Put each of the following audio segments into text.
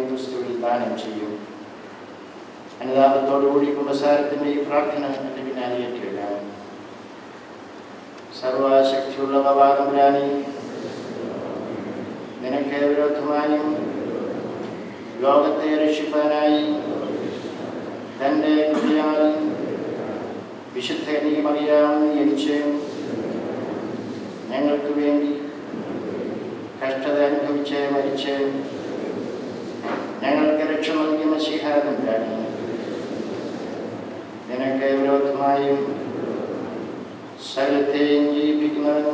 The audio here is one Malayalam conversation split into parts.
ക്രിസ്തുവിൽ ദാനം ചെയ്യും അനുതാപത്തോടുകൂടി കുമ്പസാരത്തിൻ്റെ ഈ പ്രാർത്ഥന എൻ്റെ പിന്നാലെ ഏറ്റുവരാം സർവശക്തിയുള്ള പവാതമ്പുരാനെ നിനക്ക് വിരോധമായും ലോകത്തെ രക്ഷിപ്പാനായി തൻ്റെ കൃപയാൽ വിശുദ്ധ കനികമറിയാം ജനിച്ച് ഞങ്ങൾക്ക് വേണ്ടി കഷ്ടത അനുഭവിച്ച് മരിച്ച് ഞങ്ങൾക്ക് രക്ഷ നൽകിയ മഷിഹാതമ്പുരാനെ നിനക്ക് വിരോധമായും സകലത്തെയും ജീവിപ്പിക്കുന്നവനും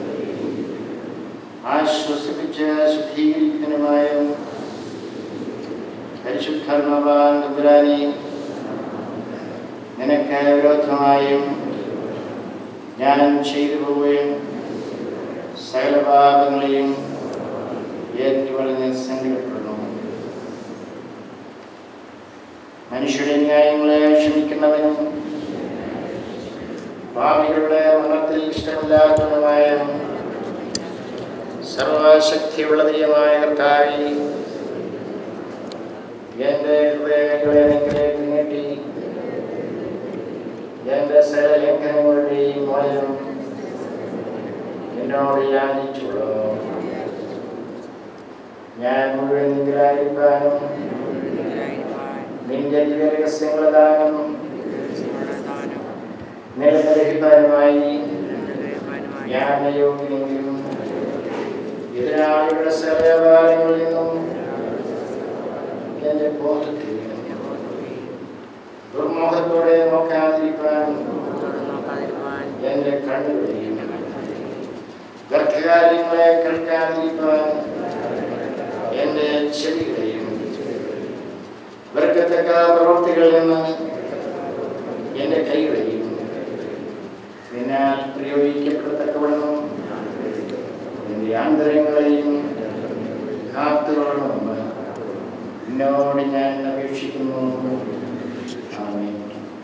ആശ്വസിപ്പിച്ച് ശുദ്ധീകരിക്കുന്നതിനുമായ പരിശുദ്ധാത്മാവാൻ തമ്പുരാനെ നിനക്ക് വിരോധമായും ഞാൻ ചെയ്തു പോവുകയും സകല പാപങ്ങളെയും ഏറ്റുപറഞ്ഞ് സങ്കടപ്പെടുന്നു മനുഷ്യരുടെ ന്യായങ്ങളെ ക്ഷമിക്കുന്നവനും ഭാവികളുടെ മരണത്തിൽ ഇഷ്ടമില്ലാത്തവനുമായ സർവശക്തിയുള്ള ദൈവമായ കർത്താവി എൻ്റെ ഹൃദയങ്ങളെ നിങ്ങളിലേക്ക് നീട്ടി എൻ്റെ സകല ലംഘനങ്ങളുടെയും മോചനം എന്നോട് യാചിച്ചുള്ളൂ ഞാൻ മുഴുവൻ നിങ്ങളായിരിക്കാനും നിന്റെ ദിവ്യരഹസ്യങ്ങളുടെ ദാനം നിലനിരഹിക്കാനുമായി ഞാൻ യോഗ്യമെങ്കിലും എതിരാളികളുടെ സകലകാര്യങ്ങളിൽ നിന്നും എന്റെ ബോധത്തിൽ ദുർമോഹത്തോടെ നോക്കാതിരിക്കാൻ എന്റെ കണ്ണുകളെയും ഗർഭകാര്യങ്ങളെ കേൾക്കാതിരിക്കാൻ എന്റെ ചെവികളെയും വെറുക്കത്തക്ക പ്രവൃത്തികളിൽ നിന്ന് എന്റെ കൈകളെയും നിന്നാൽ പ്രയോഗിക്കപ്പെടത്തക്കവണ്ണം എന്റെ ആന്തരങ്ങളെയും കാത്തുകൊള്ളണമെന്ന് എന്നോട് ഞാൻ അപേക്ഷിക്കുന്നു ആമേൻ.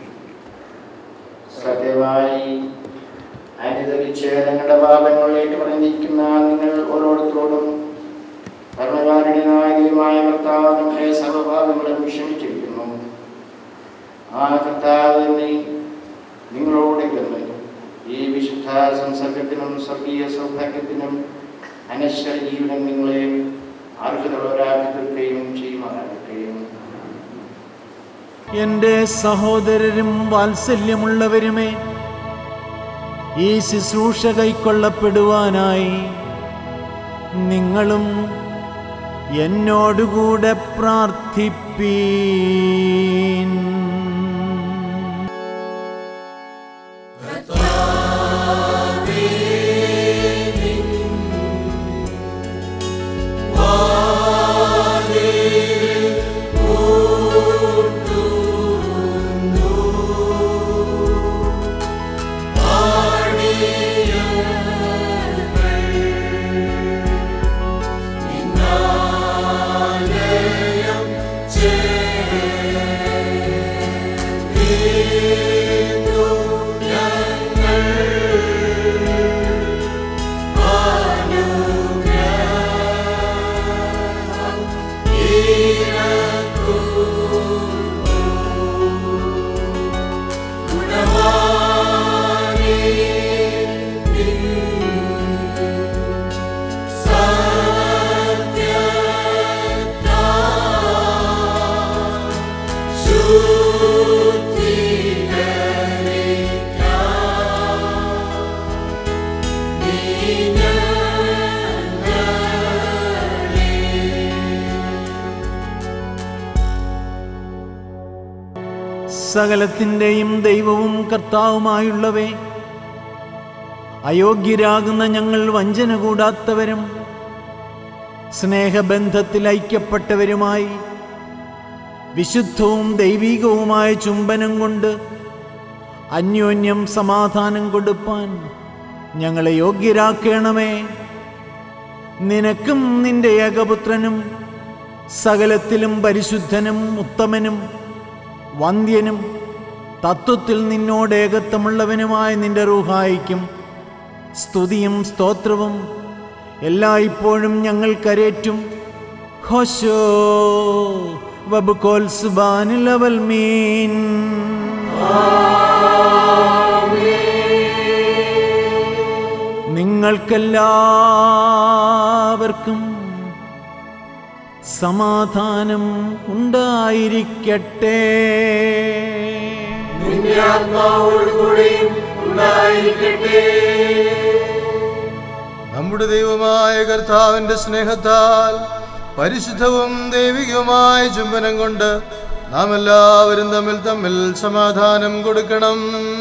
സത്യമായി അനുദവിച്ച് നിങ്ങളുടെ പാപങ്ങൾ ഏറ്റുപറഞ്ഞിരിക്കുന്ന നിങ്ങൾ ഓരോരുത്തരോടും ഭരണകാരുണ്യനായ കർത്താവ് നമ്മുടെ സർവപാപങ്ങളും ക്ഷമിച്ചിരിക്കുന്നു ആ കർത്താവ് തന്നെ നിങ്ങളോട് ഇരുന്ന് ഈ വിശുദ്ധ സംസർഗത്തിനും സ്വർഗീയ സൗഭാഗ്യത്തിനും അനശ്വര ജീവനം നിങ്ങളെ അർഹതയുള്ളവരാക്കി തീർക്കുകയും ചെയ്യുമാറാകട്ടെയും എൻ്റെ സഹോദരരും വാത്സല്യമുള്ളവരുമേ ഈ ശുശ്രൂഷ കൈക്കൊള്ളപ്പെടുവാനായി നിങ്ങളും എന്നോടുകൂടെ പ്രാർത്ഥിപ്പീൻ സകലത്തിൻ്റെയും ദൈവവും കർത്താവുമായുള്ളവേ അയോഗ്യരാകുന്ന ഞങ്ങൾ വഞ്ചന കൂടാത്തവരും സ്നേഹബന്ധത്തിൽ ഐക്യപ്പെട്ടവരുമായി വിശുദ്ധവും ദൈവീകവുമായ ചുംബനം കൊണ്ട് അന്യോന്യം സമാധാനം കൊടുപ്പാൻ ഞങ്ങളെ യോഗ്യരാക്കണമേ നിനക്കും നിന്റെ ഏകപുത്രനും സകലത്തിലും പരിശുദ്ധനും ഉത്തമനും വന്ധ്യനും തത്വത്തിൽ നിന്നോട് ഏകത്വമുള്ളവനുമായ നിന്റെ റൂഹായിക്കും സ്തുതിയും സ്തോത്രവും എല്ലായ്പ്പോഴും ഞങ്ങൾ കരേറ്റും ഹോശോ വബുക്കോൽ സുബാനിലവൽ മീൻ നിങ്ങൾക്കെല്ലാവർക്കും സമാധാനം ഉണ്ടായിരിക്കട്ടെ നിന്റെ ആത്മാവോടുകൂടെയും ഉണ്ടായിരിക്കട്ടെ നമ്മുടെ ദൈവമായ കർത്താവിന്റെ സ്നേഹത്താൽ പരിശുദ്ധവും ദൈവികവുമായ ചുംബനം കൊണ്ട് നാം എല്ലാവരും തമ്മിൽ തമ്മിൽ സമാധാനം കൊടുക്കണം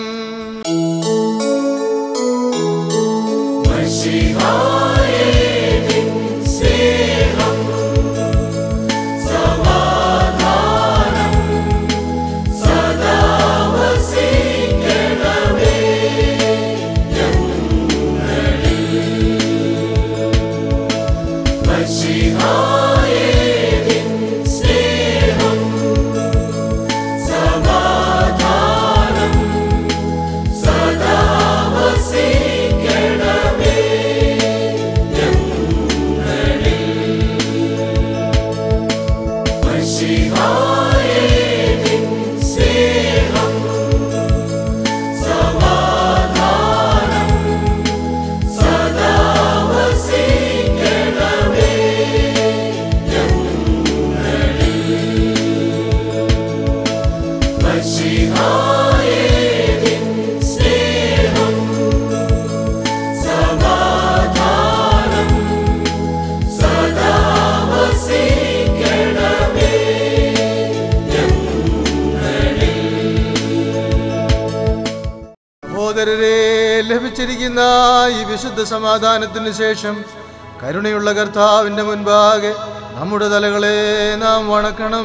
സഹോദരരെ ലഭിച്ചിരിക്കുന്ന ഈ വിശുദ്ധ സമാധാനത്തിന് ശേഷം കരുണയുള്ള കർത്താവിന്റെ മുൻപാകെ നമ്മുടെ തലകളെ നാം വണക്കണം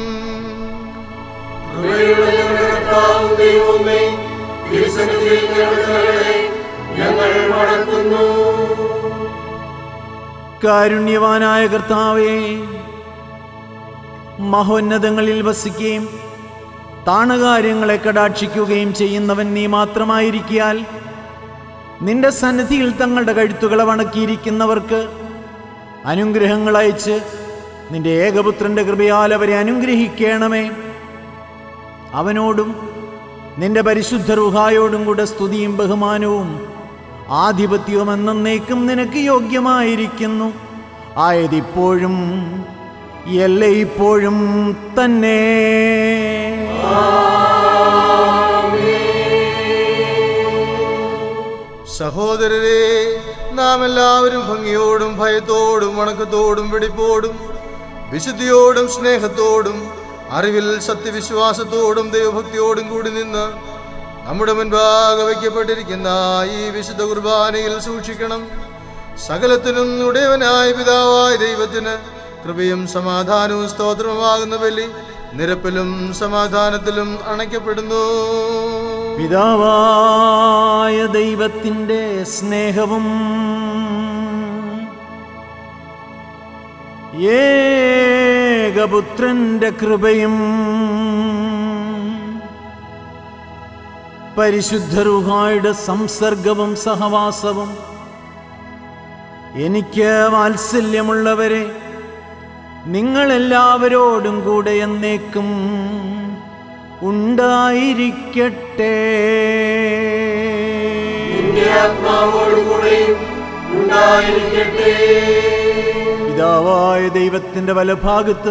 കൃപയുള്ള ഞങ്ങളുടെ കർത്താവും ദൈവവുമേ തിരുസന്നിധിയിൽ ഞങ്ങളുടെ ഞങ്ങൾ മടക്കുന്നു കാരുണ്യവാനായ കർത്താവേ മഹോന്നതങ്ങളിൽ വസിക്കുകയും താണകാര്യങ്ങളെ കടാക്ഷിക്കുകയും ചെയ്യുന്നവൻ നീ മാത്രമായിരിക്കാൽ നിന്റെ സന്നിധിയിൽ തങ്ങളുടെ കഴുത്തുകളെ വണക്കിയിരിക്കുന്നവർക്ക് അനുഗ്രഹങ്ങൾ അയച്ച് നിന്റെ ഏകപുത്രന്റെ കൃപയാൽ അവരെ അനുഗ്രഹിക്കണമേ അവനോടും നിന്റെ പരിശുദ്ധ റുഹായോടും കൂടെ സ്തുതിയും ബഹുമാനവും ആധിപത്യവും എന്നേക്കും നിനക്ക് യോഗ്യമായിരിക്കുന്നു ആയതിപ്പോഴും എല്ലയിപ്പോഴും തന്നെ സഹോദരരെ നാം എല്ലാവരും ഭംഗിയോടും ഭയത്തോടും വണക്കത്തോടും വെടിപ്പോടും വിശുദ്ധിയോടും സ്നേഹത്തോടും അറിവിൽ സത്യവിശ്വാസത്തോടും ദൈവഭക്തിയോടും കൂടി നിന്ന് നമ്മുടെ മുൻപാകെ വയ്ക്കപ്പെട്ടിരിക്കുന്ന ഈ വിശുദ്ധ കുർബാനയിൽ സൂക്ഷിക്കണം സകലത്തിനും ഉടയവനായ പിതാവായ ദൈവത്തിന് കൃപയും സമാധാനവും സ്തോത്രവുമാകുന്ന ബലി നിരപ്പിലും സമാധാനത്തിലും അണയ്ക്കപ്പെടുന്നു പിതാവായ ദൈവത്തിൻ്റെ സ്നേഹവും ഏകപുത്രന്റെ കൃപയും പരിശുദ്ധരുഹായുടെ സംസർഗവും സഹവാസവും എനിക്ക് വാത്സല്യമുള്ളവരെ നിങ്ങളെല്ലാവരോടും കൂടെ എന്നേക്കും ഉണ്ടായിരിക്കട്ടെ നിന്റെ ആത്മാവോടുകൂടെയും ഉണ്ടായിരിക്കട്ടെ പിതാവായ ദൈവത്തിന്റെ വലഭാഗത്ത്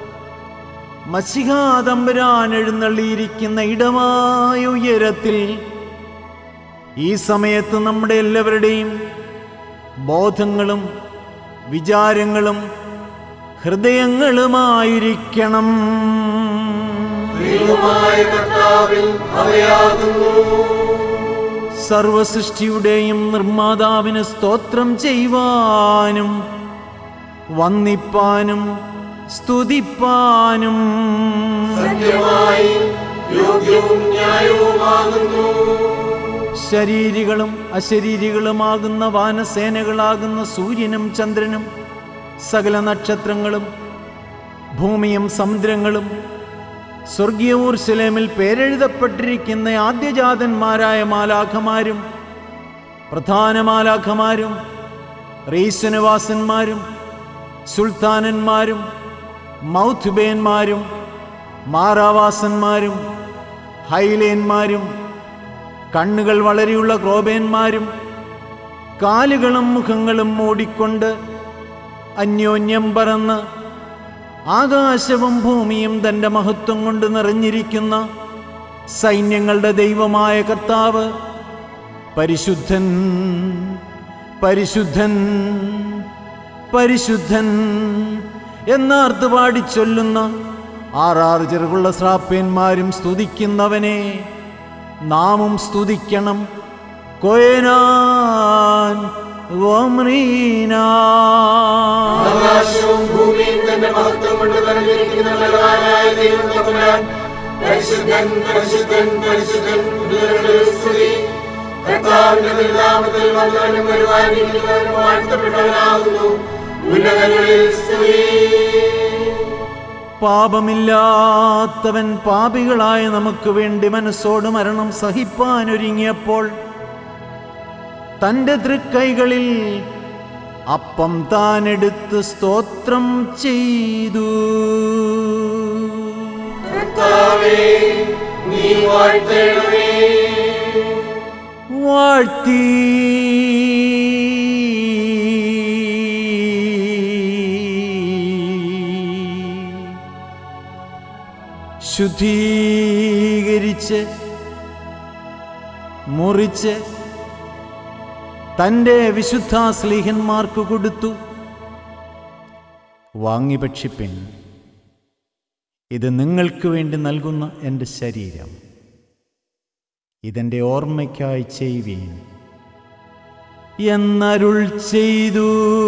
മസിഹാതമ്പുരാൻ എഴുന്നള്ളിയിരിക്കുന്ന ഇടമായ ഉയരത്തിൽ ഈ സമയത്ത് നമ്മുടെ എല്ലാവരുടെയും ബോധങ്ങളും വിചാരങ്ങളും ഹൃദയങ്ങളുമായിരിക്കണം ദൈവമായ കർത്താവിൽ അവയാകുന്നു സർവസൃഷ്ടിയുടെയും നിർമ്മാതാവിന് സ്തോത്രം ചെയ്യുവാനും വന്നിപ്പാനും സ്തുതിപ്പാനും സത്യമായി യോഗ്യവും ന്യായവുമാകുന്നു ശരീരികളും അശരീരികളുമാകുന്ന വാനസേനകളാകുന്ന സൂര്യനും ചന്ദ്രനും സകല നക്ഷത്രങ്ങളും ഭൂമിയും സമുദ്രങ്ങളും സ്വർഗീയ ഊർശലേമിൽ പേരെഴുതപ്പെട്ടിരിക്കുന്ന ആദ്യജാതന്മാരായ മാലാഖമാരും പ്രധാന മാലാഖമാരും റീശനിവാസന്മാരും സുൽത്താനന്മാരും മൗഥുബേന്മാരും മാറാവാസന്മാരും ഹൈലേന്മാരും കണ്ണുകൾ വളരെയുള്ള ക്രോബേന്മാരും കാലുകളും മുഖങ്ങളും മൂടിക്കൊണ്ട് അന്യോന്യം പറന്ന് ആകാശവും ഭൂമിയും തൻ്റെ മഹത്വം കൊണ്ട് നിറഞ്ഞിരിക്കുന്ന സൈന്യങ്ങളുടെ ദൈവമായ കർത്താവ് പരിശുദ്ധൻ പരിശുദ്ധൻ പരിശുദ്ധൻ എന്നാർത്ത് പാടിച്ചൊല്ലുന്ന ആറാറ് ചെറുകുള്ള ശ്രാപ്യന്മാരും സ്തുതിക്കുന്നവനെ നാമും സ്തുതിക്കണം കൊയനാൻ ഓമ്രീനാ ആകാശവും ഭൂമിയും തന്റെ മഹത്വം കൊണ്ട് നിറഞ്ഞിരിക്കുന്ന ബലവാനായ ദൈവം തമ്പുരാൻ പരിശുദ്ധൻ പരിശുദ്ധൻ പരിശുദ്ധൻ ഉന്നതങ്ങളിൽ സ്തുതി കർത്താവിന്റെ തിരുനാമത്തിൽ വന്നവനും വരുവാനിരിക്കുന്നവനും വാഴ്ത്തപ്പെട്ടവനാകുന്നു ഉന്നതങ്ങളിൽ സ്തുതി പാപമില്ലാത്തവൻ പാപികളായ നമുക്ക് വേണ്ടി മനസ്സോട് മരണം സഹിപ്പാനൊരുങ്ങിയപ്പോൾ തൻ്റെ തൃക്കൈകളിൽ അപ്പം താനെടുത്ത് സ്തോത്രം ചെയ്തു കർത്താവേ നീ വാഴ്ത്തേണമേ വാഴ്ത്തി ശുദ്ധീകരിച്ച് മുറിച്ച് തൻ്റെ വിശുദ്ധ സ്ലീഹന്മാർക്ക് കൊടുത്തു വാങ്ങി ഭക്ഷിപ്പിൻ ഇത് നിങ്ങൾക്ക് വേണ്ടി നൽകുന്ന എൻ്റെ ശരീരം ഇതെന്റെ ഓർമ്മയ്ക്കായി ചെയ്യുവീൻ എന്നരുൾ ചെയ്തു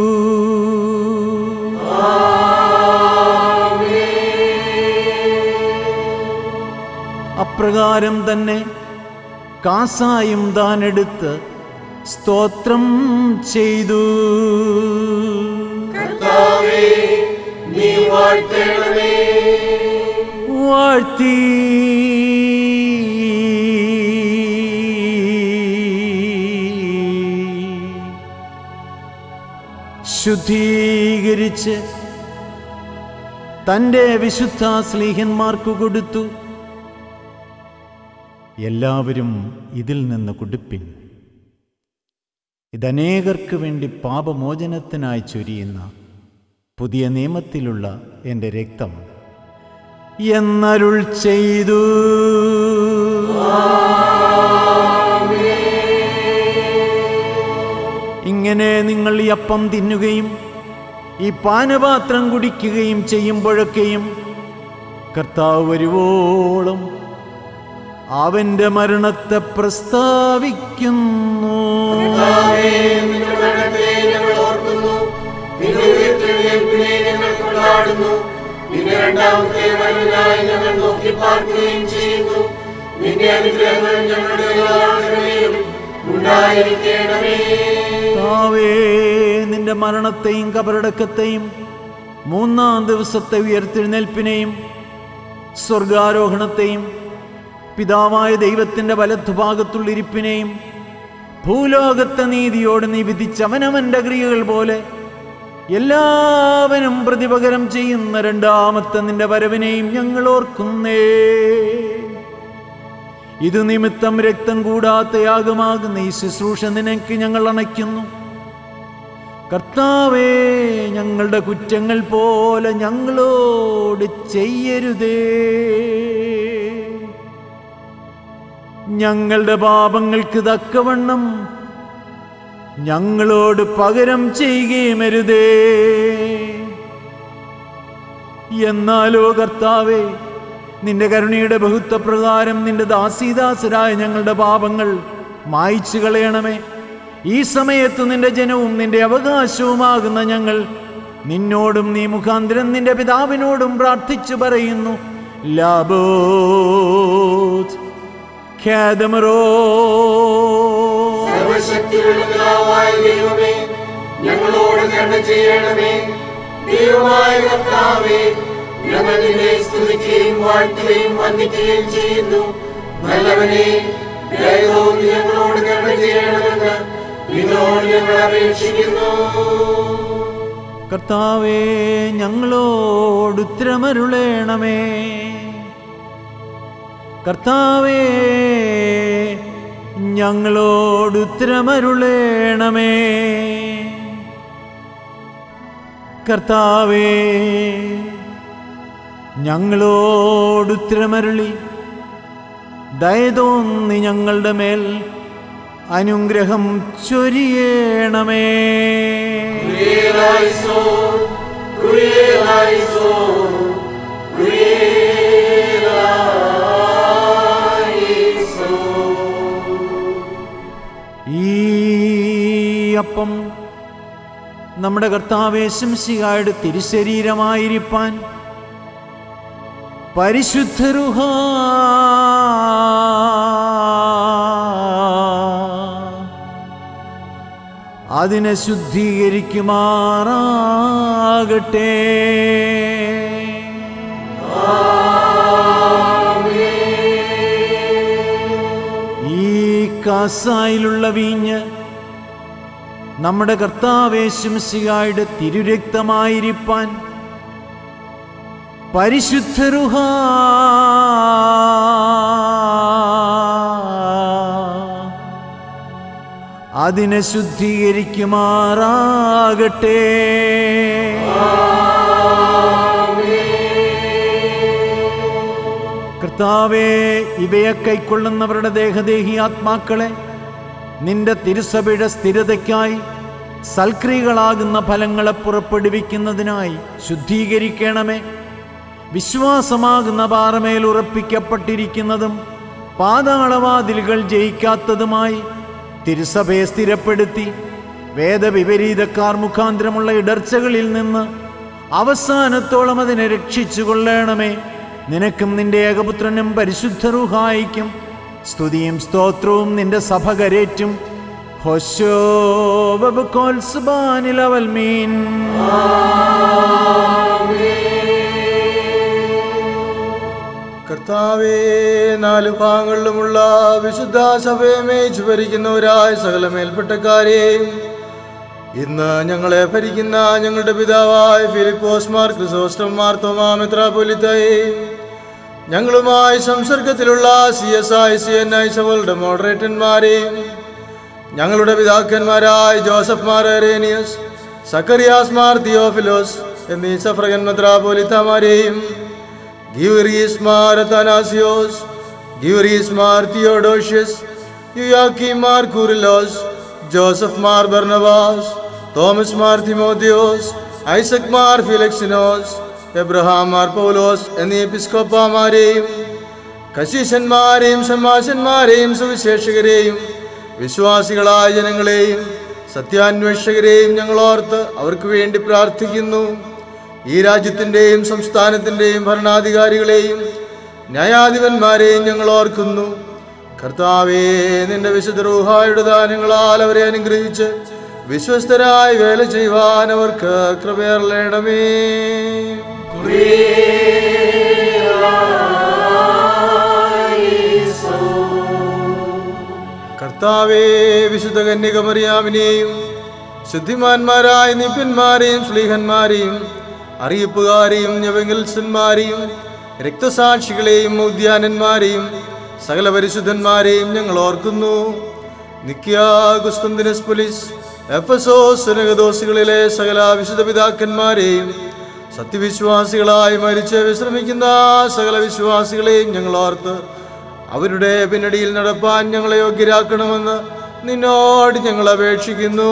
അപ്രകാരം തന്നെ കാസായും താൻ എടുത്ത് സ്തോത്രം ചെയ്തു കർത്താവേ നീ വാഴ്ത്തേണമേ വാഴ്ത്തി ശുദ്ധീകരിച്ച് തൻ്റെ വിശുദ്ധ സ്ലീഹന്മാർക്ക് കൊടുത്തു എല്ലാവരും ഇതിൽ നിന്ന് കുടിപ്പിൻ ഇതനേകർക്ക് വേണ്ടി പാപമോചനത്തിനായി ചൊരിയുന്ന പുതിയ നിയമത്തിലുള്ള എൻ്റെ രക്തം എന്നരുൾ ചെയ്തു ഇങ്ങനെ നിങ്ങൾ ഈ അപ്പം തിന്നുകയും ഈ പാനപാത്രം കുടിക്കുകയും ചെയ്യുമ്പോഴൊക്കെയും കർത്താവ് വരുവോളം അവന്റെ മരണത്തെ പ്രസ്താവിക്കുന്നു കർത്താവേ നിന്റെ മരണത്തെ ഞങ്ങൾ ഓർക്കുന്നു നിന്റെ ഉയർത്തെഴുന്നേൽപ്പിനെ ഞങ്ങൾ കൊണ്ടാടുന്നു നിന്റെ രണ്ടാമത്തെ വരവിനായി ഞങ്ങൾ നോക്കി പാർക്കുകയും ചെയ്യുന്നു നിന്റെ അനുഗ്രഹങ്ങൾ ഞങ്ങളുടെ എല്ലാവരുടെ മേലും ഉണ്ടായിരിക്കണമേ കർത്താവേ നിന്റെ മരണത്തെയും കബറടക്കത്തെയും മൂന്നാം ദിവസത്തെ ഉയർത്തെഴുന്നേൽപ്പിനെയും സ്വർഗാരോഹണത്തെയും പിതാവായ ദൈവത്തിന്റെ വലത്തുഭാഗത്തുള്ളിരിപ്പിനെയും ഭൂലോകത്തെ നീതിയോട് നീ വിധിച്ചവനവന്റെ ക്രിയകൾ പോലെ എല്ലാവനും പ്രതിപകരം ചെയ്യുന്ന രണ്ടാമത്തെ നിന്റെ വരവിനെയും ഞങ്ങൾ ഓർക്കുന്നേ ഇത് നിമിത്തം രക്തം കൂടാത്ത യാഗമാകുന്ന ഈ ശുശ്രൂഷ നിനക്ക് ഞങ്ങൾ അണയ്ക്കുന്നു കർത്താവേ ഞങ്ങളുടെ കുറ്റങ്ങൾ പോലെ ഞങ്ങളോട് ചെയ്യരുതേ ഞങ്ങളുടെ പാപങ്ങൾക്ക് തക്കവണ്ണം ഞങ്ങളോട് പകരം ചെയ്യുകയും അരുതേ എന്നാലോ കർത്താവേ നിന്റെ കരുണയുടെ ബഹുത്വപ്രകാരം നിന്റെ ദാസീദാസരായ ഞങ്ങളുടെ പാപങ്ങൾ മായ്ച്ചു കളയണമേ ഈ സമയത്ത് നിന്റെ ജനവും നിന്റെ അവകാശവുമാകുന്ന ഞങ്ങൾ നിന്നോടും നീ മുഖാന്തരം നിന്റെ പിതാവിനോടും പ്രാർത്ഥിച്ചു പറയുന്നു ലാബോ ഖ്യാതമറോ സർവശക്തിയുള്ള പിതാവായ ദൈവമേ ഞങ്ങളോട് കരുണ ചെയ്യണമേ ദൈവമായ കർത്താവേ ഞങ്ങൾ നിന്നെ സ്തുതിക്കുകയും വാഴ്ത്തുകയും വന്ദിക്കുകയും ചെയ്യുന്നു നല്ലവനെ ദയവും ഞങ്ങളോട് കരുണ ചെയ്യണമെന്ന് നിന്നോട് ഞങ്ങൾ അപേക്ഷിക്കുന്നു കർത്താവേ ഞങ്ങളോട് ഉത്തരമരുളേണമേ കർത്താവേ ഞങ്ങളോട് ഉത്തരമരുളേണമേ കർത്താവേ ഞങ്ങളോട് ഉത്തരമരുളി ദയതോന്നി ഞങ്ങളുടെ മേൽ അനുഗ്രഹം ചൊരിയണമേ Kurielaiso, Kurielaiso, Kurielaiso. ഈ അപ്പം നമ്മുടെ കർത്താവേശംസികായുടെ തിരുശരീരമായിരിക്കാൻ പരിശുദ്ധരുഹ അതിനെ ശുദ്ധീകരിക്കുമാറാകട്ടെ ഈ കാസായിലുള്ള വീഞ്ഞ് നമ്മുടെ കർത്താവേശംസികായുടെ തിരുരക്തമായിരിക്കാൻ പരിശുദ്ധരുഹ അതിനെ ശുദ്ധീകരിക്കുമാറാകട്ടെ കർത്താവേ ഇവയെ കൈക്കൊള്ളുന്നവരുടെ ദേഹദേഹി ആത്മാക്കളെ നിന്റെ തിരുസഭയുടെ സ്ഥിരതയ്ക്കായി സൽക്രിയകളാകുന്ന ഫലങ്ങളെ പുറപ്പെടുവിക്കുന്നതിനായി ശുദ്ധീകരിക്കണമേ വിശ്വാസമാകുന്ന പാറമേൽ ഉറപ്പിക്കപ്പെട്ടിരിക്കുന്നതും പാതാളവാതിലുകൾ ജയിക്കാത്തതുമായി തിരുസഭയെ സ്ഥിരപ്പെടുത്തി വേദവിപരീതക്കാർ മുഖാന്തരമുള്ള ഇടർച്ചകളിൽ നിന്ന് അവസാനത്തോളം അതിനെ രക്ഷിച്ചു കൊള്ളണമേ നിനക്കും നിന്റെ ഏകപുത്രനും പരിശുദ്ധറുഹായിക്കും സ്തുതിയും സ്തോത്രവും നിന്റെ സഭ കരേറ്റും ഹൊശോ വബുക്കോത്സുബാനിലവൽ മീൻ കർത്താവേ നാലു ഭാഗങ്ങളിലുമുള്ള വിശുദ്ധ സഭയെ മേച്ചു ഭരിക്കുന്നവരായ സകല മേൽപ്പെട്ടക്കാരെയും ഇന്ന് ഞങ്ങളെ ഭരിക്കുന്ന ഞങ്ങളുടെ പിതാവായ ഫിലിപ്പോസ് മാർ ക്രിസോസ്റ്റം മാർ തോമാ മെത്രാപൊലിത്തയെയും ഞങ്ങളുമായി സംസർഗത്തിലുള്ള C S I C N I സഭകളുടെ മോഡറേറ്റന്മാരെയും ഞങ്ങളുടെ പിതാക്കന്മാരായ ജോസഫ് മാർ എറേനിയസ് സക്കറിയാസ് മാർ തിയോഫിലോസ് എന്നീ സഫ്രഗൻ മെത്രാപൊലിത്തമാരെയും ഗിവറീസ് മാർ അത്താനാസിയോസ് ഗിവറീസ് മാർ തിയോഡോഷ്യസ് യുയാക്കി മാർ കൂറിലോസ് ജോസഫ് മാർ ബർണബാസ് തോമസ് മാർ തിമോത്തിയോസ് ഐസക് മാർ ഫിലക്സിനോസ് എബ്രഹാം മാർ പൗലോസ് എന്നീ എപ്പിസ്കോപ്പാമാരെയും കശീശന്മാരെയും ഷമാശന്മാരെയും സുവിശേഷകരെയും വിശ്വാസികളായ ജനങ്ങളെയും സത്യാന്വേഷകരെയും ഞങ്ങൾ ഓർത്ത് അവർക്ക് വേണ്ടി പ്രാർത്ഥിക്കുന്നു ഈ രാജ്യത്തിൻ്റെയും സംസ്ഥാനത്തിൻ്റെയും ഭരണാധികാരികളെയും ന്യായാധിപന്മാരെയും ഞങ്ങൾ ഓർക്കുന്നു കർത്താവേ നിന്റെ വിശുദ്ധ റൂഹായുടെ ദാനങ്ങളാൽ അവരെ അനുഗ്രഹിച്ച് വിശ്വസ്തരായി വേല ചെയ്യുവാൻ അവർക്ക് കൃപയർലേണമേ കർത്താവേ വിശുദ്ധ കന്യകമറിയാമിനെയും ശുദ്ധിമാന്മാരായ നിപ്പിന്മാരെയും സ്ലീഹന്മാരെയും അറിയിപ്പുകാരെയും ഞവെങ്കിൽസന്മാരെയും രക്തസാക്ഷികളെയും ഉദ്യാനന്മാരെയും സകല പരിശുദ്ധന്മാരെയും ഞങ്ങൾ ഓർക്കുന്നു നിക്യാഗുസ്തന്തിനസ് പോലീസ് എഫസോസ് സുനകദോസികളിലെ സകല വിശുദ്ധ പിതാക്കന്മാരെയും സത്യവിശ്വാസികളായി മരിച്ച് വിശ്രമിക്കുന്ന സകല വിശ്വാസികളെയും ഞങ്ങൾ ഓർത്ത് അവരുടെ പിന്നടിയിൽ നടപ്പാൻ ഞങ്ങളെ യോഗ്യരാക്കണമെന്ന് നിന്നോട് ഞങ്ങൾ അപേക്ഷിക്കുന്നു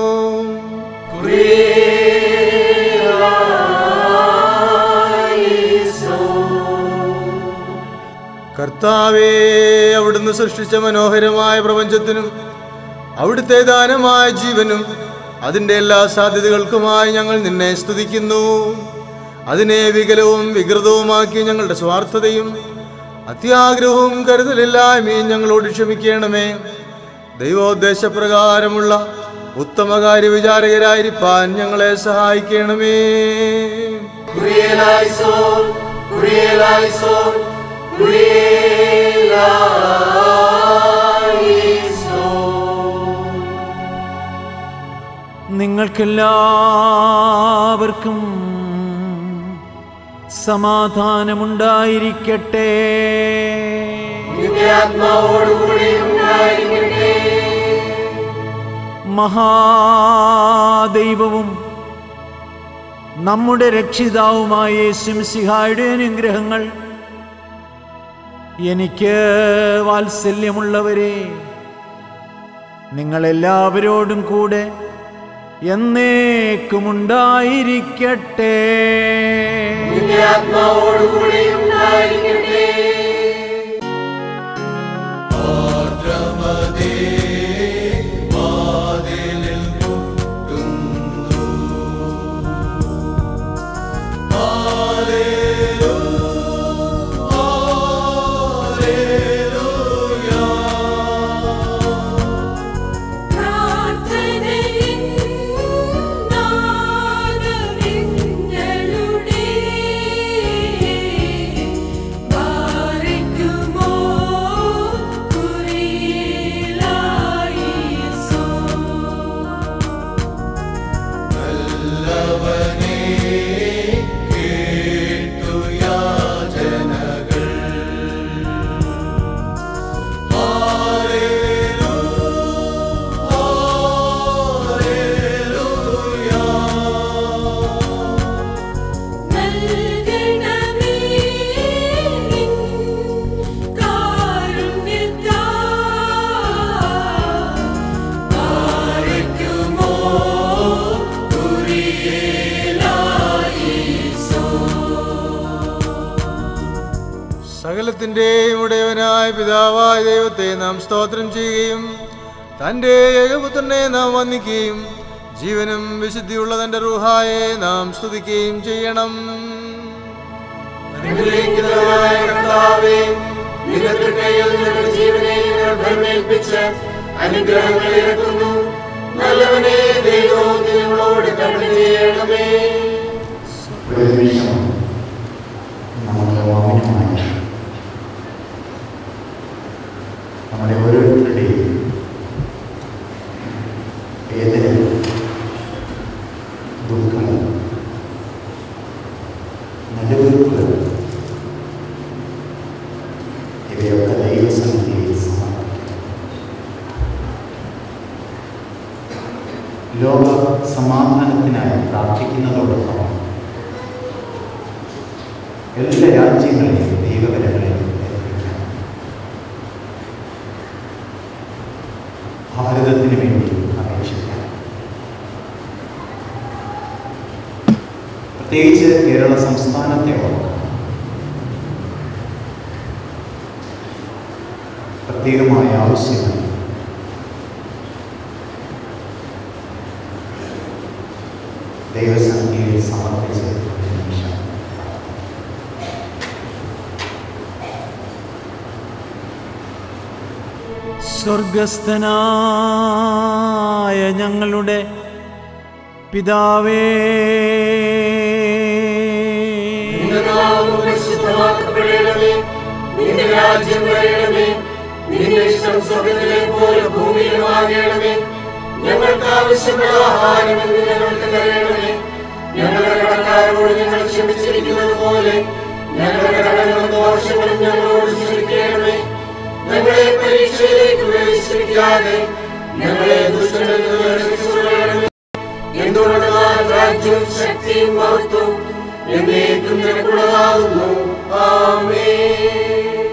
കർത്താവേ അവിടുന്ന് സൃഷ്ടിച്ച മനോഹരമായ പ്രപഞ്ചത്തിനും അവിടുത്തെ ദാനമായ ജീവനും അതിൻ്റെ എല്ലാ സാധ്യതകൾക്കുമായി ഞങ്ങൾ നിന്നെ സ്തുതിക്കുന്നു അതിനെ വികലവും വികൃതവുമാക്കി ഞങ്ങളുടെ സ്വാർത്ഥതയും അത്യാഗ്രഹവും കരുതലില്ലായ്മയും ഞങ്ങളോട് ക്ഷമിക്കണമേ ദൈവോദ്ദേശപ്രകാരമുള്ള ഉത്തമകാര്യ വിചാരകരായിരിക്കാൻ ഞങ്ങളെ സഹായിക്കണമേ Kurielaiso, Kurielaiso, Kurielaiso. നിങ്ങൾ നിങ്ങൾക്കെല്ലാവർക്കും സമാധാനമുണ്ടായിരിക്കട്ടെ നിന്റെ ആത്മാവോടുകൂടി ഉണ്ടായിരിക്കട്ടെ മഹാദൈവവും നമ്മുടെ രക്ഷിതാവുമായ യേശുമിസിഹായുടെ അനുഗ്രഹങ്ങൾ എനിക്ക് വാത്സല്യമുള്ളവരെ നിങ്ങളെല്ലാവരോടും കൂടെ എന്നേക്കുമുണ്ടായിരിക്കട്ടെ നിന്റെ ആത്മാവോടുകൂടി ഉണ്ടായിരിക്കട്ടെ പ്രാർത്ഥനയിൻ നാദമിങ്ങളുടെ ബാരക്കുമോ കുരിലായിസോ നൽകണമേ നിൻ കാരുണ്യത്താ ബാരക്കുമോ കുരിലായിസോ സകലത്തിൻ്റെയും ഉടയവനായ പിതാവായ ദൈവത്തെ നാം സ്തോത്രം ചെയ്യുകയും തൻ്റെ ഏകപുത്രനെ നാം വന്ദിക്കുകയും ജീവനും വിശുദ്ധിയുള്ള തൻ്റെ റൂഹായെ നാം സ്തുതിക്കുകയും ചെയ്യണം അനുഗ്രഹിക്കുന്നവനായ കർത്താവേ നിന്റെ തൃക്കൈയിൽ ഞങ്ങളുടെ ജീവനെ ഞങ്ങൾ ഭരമേൽപ്പിച്ച് അനുഗ്രഹങ്ങൾ ഇറക്കുന്നു നല്ലവനെ ദൈവവും നിങ്ങളോട് കരുണ ചെയ്യണമേ ഒരു നിമിഷം നമുക്ക് മൗനമായി നമ്മുടെ ഓരോരുത്തരുടെയും വേദന ദുഃഖങ്ങൾ നിലവിളിപ്പുകൾ ഇവയൊക്കെ ദൈവസന്നിധിയിൽ സമർപ്പിക്കും ലോക സമാധാനത്തിനായി പ്രാർത്ഥിക്കുന്നതോടൊപ്പം എല്ലാ രാജ്യങ്ങളെയും ദൈവകരങ്ങളിൽ ഏൽപ്പിക്കാം ഭാരതത്തിന് വേണ്ടി അപേക്ഷിക്കാം പ്രത്യേകിച്ച് കേരള സംസ്ഥാനത്തെ ഓർക്കാം പ്രത്യേകമായ ആവശ്യങ്ങൾ ദൈവസന്നിധിയിൽ സമർപ്പിച്ച് ഒരു നിമിഷം സ്വർഗസ്ഥനായ ഞങ്ങളുടെ പിതാവേ നിന്റെ നാമം പരിശുദ്ധമാക്കപ്പെടണമേ നിന്റെ രാജ്യം വരയണമേ നിന്റെ ഇഷ്ടം സ്വർഗത്തിലെ പോലെ ഭൂമിയിലുമാകണമേ ഞങ്ങൾക്ക് ആവശ്യമുള്ള ആഹാരം ഇന്ന് ഞങ്ങൾക്ക് തരണമേ ഞങ്ങളുടെ കടക്കാരോട് ഞങ്ങൾ ക്ഷമിച്ചിരിക്കുന്നത് പോലെ ഞങ്ങളുടെ കടങ്ങളും ദോഷങ്ങളും ഞങ്ങളോട് ക്ഷമിക്കണമേ ഞങ്ങളെ പരീക്ഷയിലേക്ക് പ്രവേശിപ്പിക്കാതെ ഞങ്ങളെ ദുഷ്ടനിൽ നിന്ന് രക്ഷിച്ചുകൊള്ളണമേ എന്തുകൊണ്ടെന്നാൽ രാജ്യവും ശക്തിയും മഹത്വവും എന്നേക്കും നിനക്കുള്ളതാകുന്നു ആമേൻ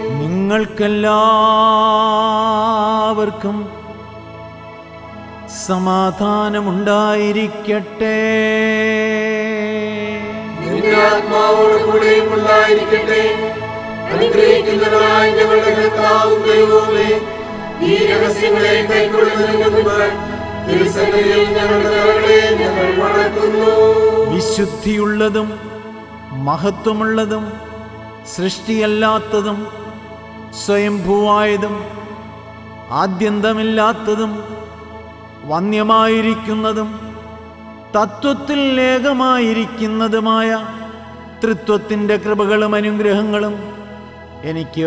നിങ്ങൾക്കെല്ലാവർക്കും സമാധാനമുണ്ടായിരിക്കട്ടെ നിന്റെ ആത്മാവോട് കൂടെയും ഉണ്ടായിരിക്കട്ടെ അനുഗ്രഹിക്കുന്നവരായ ഞങ്ങളുടെ കർത്താവും ദൈവവുമേ ഈ രഹസ്യങ്ങളെ കൈക്കൊള്ളുന്നതിന് മുമ്പ് തിരുസന്നിധിയിൽ ഞങ്ങളുടെ തലകളെ ഞങ്ങൾ വണക്കുന്നു വിശുദ്ധിയുള്ളതും മഹത്വമുള്ളതും സൃഷ്ടിയല്ലാത്തതും സ്വയംഭൂവായതും ആദ്യന്തമില്ലാത്തതും വന്യമായിരിക്കുന്നതും തത്വത്തിൽ ഏകമായിരിക്കുന്നതുമായ തൃത്വത്തിൻ്റെ കൃപകളും അനുഗ്രഹങ്ങളും എനിക്ക്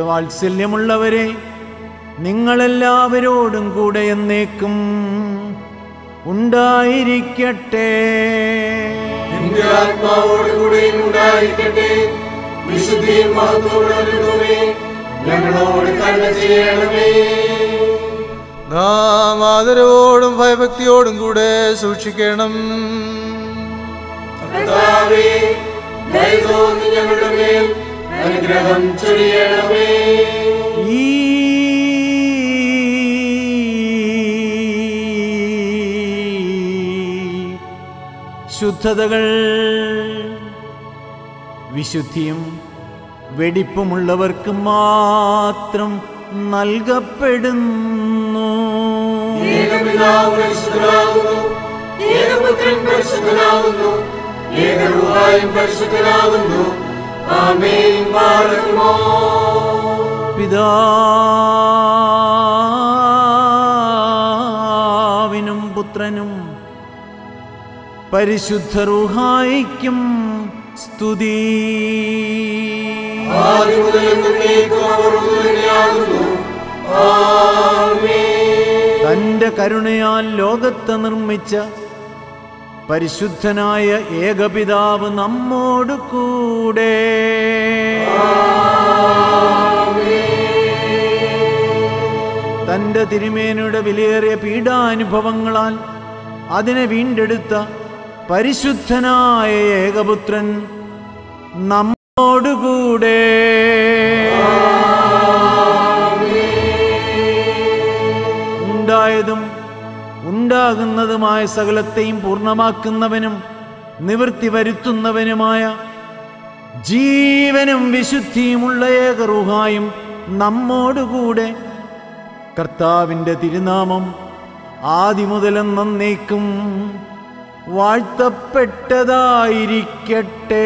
വാത്സല്യമുള്ളവരെ നിങ്ങളെല്ലാവരോടും കൂടെ എന്നേക്കും ഉണ്ടായിരിക്കട്ടെ നിന്റെ ആത്മാവോട് കൂടെയും ഉണ്ടായിരിക്കട്ടെ വിശുദ്ധിയും മഹത്വമുള്ളവരുമേ ഞങ്ങളോട് കരുണ ചെയ്യണമേ നാം ആദരവോടും ഭയഭക്തിയോടും കൂടെ സൂക്ഷിക്കണം കർത്താവേ ദയ തോന്നി ഞങ്ങളുടെ മേൽ അനുഗ്രഹം ചൊരിയണമേ ഈ ശുദ്ധതകൾ വിശുദ്ധിയും വെടിപ്പുമുള്ളവർക്ക് മാത്രം നൽകപ്പെടുന്നു ഏകപിതാവ് പരിശുദ്ധനാകുന്നു ഏകപുത്രൻ പരിശുദ്ധനാകുന്നു ഏകരൂഹായും പരിശുദ്ധനാകുന്നു ആമേൻ പാടുമോ പിതാവിനും പുത്രനും പരിശുദ്ധ റുഹായിക്കും സ്തുതി ആദ്യം മുതൽ എന്നേക്കും അവർ ഒന്നുതന്നെയാകുന്നു ആമേൻ തന്റെ കരുണയാൽ ലോകത്തെ നിർമ്മിച്ച പരിശുദ്ധനായ ഏകപിതാവ് നമ്മോട് കൂടെ തന്റെ തിരുമേനയുടെ വിലയേറിയ പീഡാനുഭവങ്ങളാൽ അതിനെ വീണ്ടെടുത്ത പരിശുദ്ധനായ ഏകപുത്രൻ നമ്മോടുകൂടെ ഉണ്ടായതും ഉണ്ടാകുന്നതുമായ സകലത്തെയും പൂർണ്ണമാക്കുന്നവനും നിവൃത്തി വരുത്തുന്നവനുമായ ജീവനും വിശുദ്ധിയുമുള്ള ഏകറുഹായും നമ്മോടുകൂടെ കർത്താവിൻ്റെ തിരുനാമം ആദിമുതലും നന്നേക്കും വാഴ്ത്തപ്പെട്ടതായിരിക്കട്ടെ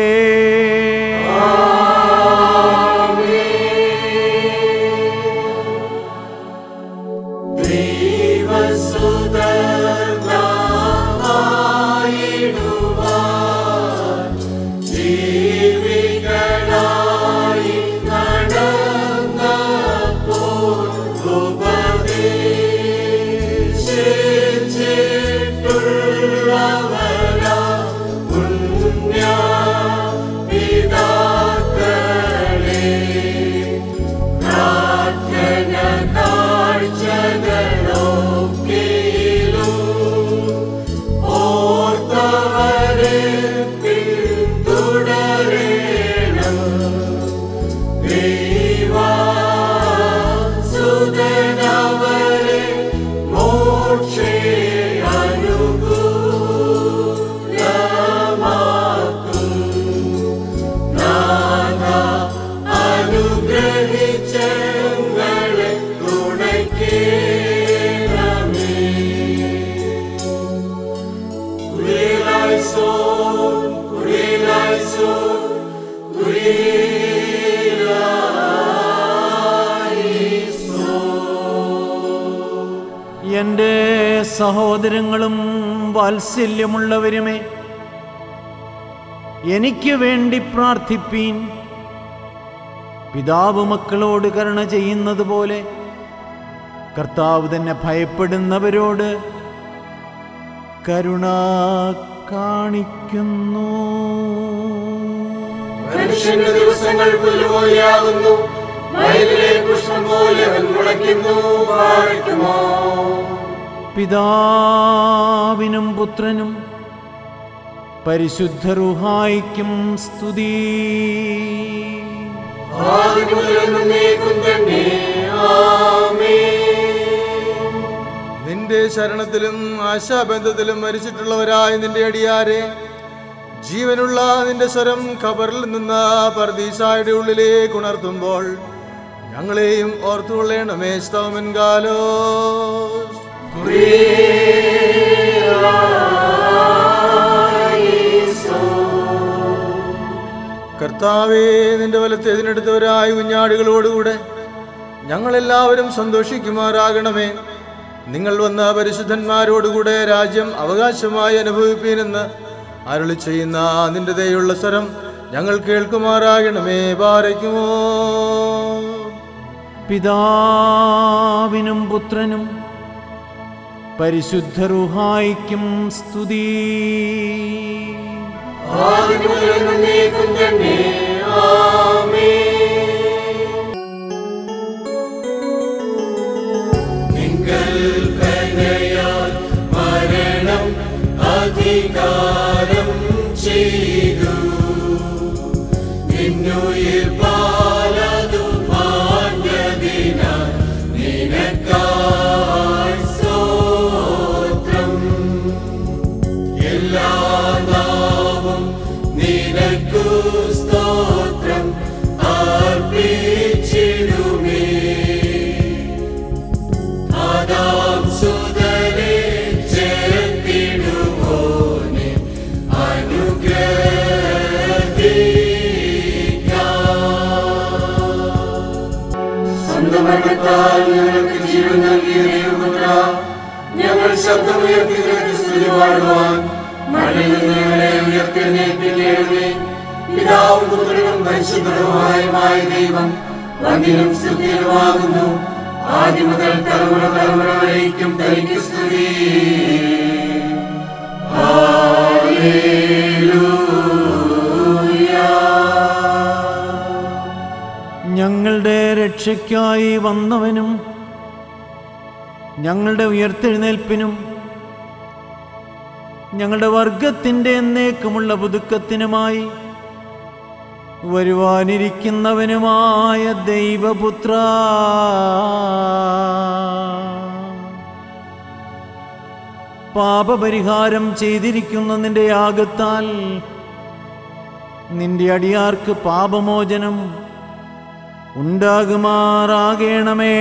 എൻ്റെ സഹോദരങ്ങളും വാത്സല്യമുള്ളവരുമേ എനിക്ക് വേണ്ടി പ്രാർത്ഥിപ്പീൻ പിതാവ് മക്കളോട് കരുണ ചെയ്യുന്നത് പോലെ കർത്താവ് തന്നെ ഭയപ്പെടുന്നവരോട് കരുണ കാണിക്കുന്നു മനുഷ്യന്റെ ദിവസങ്ങൾ പുല്ലുപോലെയാകുന്നു വയലിലെ പുഷ്പം പോലെ അവൻ മുളയ്ക്കുന്നു വാഴ്ത്തുമോ പിതാവിനും പുത്രനും പരിശുദ്ധ റുഹായിക്കും സ്തുതി ആദ്യം മുതൽ എന്നേക്കും തന്നെ ആമേൻ നിന്റെ ശരണത്തിലും ആശാബന്ധത്തിലും മരിച്ചിട്ടുള്ളവരായ നിന്റെ അടിയാരെ ജീവനുള്ള നിന്റെ സ്വരം ഖബറിൽ നിന്ന് പർദീസായുടെ ഉള്ളിലേക്ക് ഉണർത്തുമ്പോൾ ഞങ്ങളെയും ഓർത്തുകൊള്ളണമേ സ്തവമൻ കാലോ കർത്താവേ നിന്റെ വലത്ത് എതിനെടുത്തവരായ കുഞ്ഞാടുകളോടുകൂടെ ഞങ്ങളെല്ലാവരും സന്തോഷിക്കുമാറാകണമേ നിങ്ങൾ വന്ന പരിശുദ്ധന്മാരോടുകൂടെ രാജ്യം അവകാശമായി അനുഭവിപ്പീനെന്ന് അരുളി ചെയ്യുന്ന നിന്റെ ദയുള്ള സ്വരം ഞങ്ങൾ കേൾക്കുമാറാകണമേ പാരയ്ക്കുമോ പിതാവിനും പുത്രനും പരിശുദ്ധ റുഹായിക്കും സ്തുതി ആദ്യം മുതൽ എന്നേക്കും തന്നെ ആമേൻ നിങ്ങൾ കനയാൽ മരണം അധികാരം ചെയ്തു നിന്നുയിർ പാലതു പാണ്ഡ്യതിനാൽ നിനക്കായി സ്തോത്രം എല്ലാ നാവും നിനക്കു സ്തോത്രം അർപ്പിച്ചിടുമേ ആദാം സുതരെ ചേർത്തിടുവോനെ അനുഗ്രഹിക്കാം സ്വന്തം മരണത്താൽ ഞങ്ങൾക്ക് ജീവൻ നൽകിയ ദൈവപുത്ര ഞങ്ങൾ ശബ്ദമുയർത്തി നിനക്ക് സ്തുതി പാടുവാൻ മഴയിൽ നിന്ന് ഞങ്ങളെ ഉയർത്തെഴുന്നേൽപ്പിക്കണമേ പിതാവും പുത്രനും പരിശുദ്ധവുമായ ദൈവം വന്ദിനും സ്തുതിയുമാകുന്നു ആദ്യം മുതൽ തലമുറ തലമുറ വരേക്കും തനിക്ക് സ്തുതി ഞങ്ങളുടെ രക്ഷയ്ക്കായി വന്നവനും ഞങ്ങളുടെ ഉയർത്തെഴുന്നേൽപ്പിനും ഞങ്ങളുടെ വർഗത്തിൻ്റെ എന്നേക്കുമുള്ള പുതുക്കത്തിനുമായി വരുവാനിരിക്കുന്നവനുമായ ദൈവപുത്ര പാപപരിഹാരം ചെയ്തിരിക്കുന്ന നിന്റെ യാഗത്താൽ നിന്റെ അടിയാർക്ക് പാപമോചനം ഉണ്ടാകുമാറാകണമേ